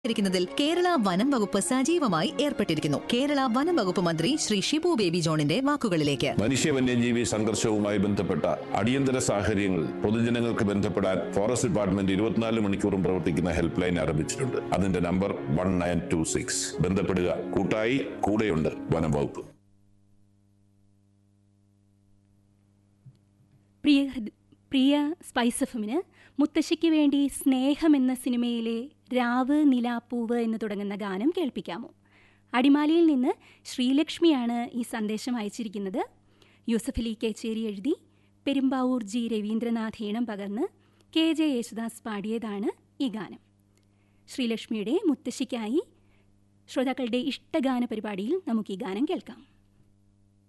ിൽ കേരള വനം വകുപ്പ് സജീവമായി ഏർപ്പെട്ടിരിക്കുന്നു കേരള വനം വകുപ്പ് മന്ത്രി ശ്രീ ഷിബു ബേബി ജോണിന്റെ വാക്കുകളിലേക്ക് മനുഷ്യ വന്യജീവി സംഘർഷവുമായി ബന്ധപ്പെട്ട അടിയന്തര സാഹചര്യങ്ങളിൽ പൊതുജനങ്ങൾക്ക് ബന്ധപ്പെടാൻ ഫോറസ്റ്റ് ഡിപ്പാർട്ട്മെന്റ് ഇരുപത്തിനാല് മണിക്കൂറും പ്രവർത്തിക്കുന്ന ഹെൽപ്പ് ലൈൻ ആരംഭിച്ചിട്ടുണ്ട് അതിന്റെ number one nine two six ബന്ധപ്പെടുക കൂട്ടായി കൂടെയുണ്ട് വനം വകുപ്പ് പ്രിയ ഹൃദ- പ്രിയ സ്പൈസ് എഫിന് മുത്തശ്ശിക്ക് വേണ്ടി സ്നേഹം എന്ന സിനിമയിലെ രാവ് നിലാപ്പൂവ് എന്ന് തുടങ്ങുന്ന ഗാനം കേൾപ്പിക്കാമോ അടിമാലിയിൽ നിന്ന് ശ്രീലക്ഷ്മിയാണ് ഈ സന്ദേശം അയച്ചിരിക്കുന്നത് യൂസഫ് അലി കേച്ചേരി എഴുതി പെരുമ്പാവൂർ ജി രവീന്ദ്രനാഥ് ഈണം പകർന്ന് കെ ജെ യേശുദാസ് പാടിയതാണ് ഈ ഗാനം ശ്രീലക്ഷ്മിയുടെ മുത്തശ്ശിക്കായി ശ്രോതാക്കളുടെ ഇഷ്ടഗാന പരിപാടിയിൽ നമുക്ക് ഈ ഗാനം കേൾക്കാം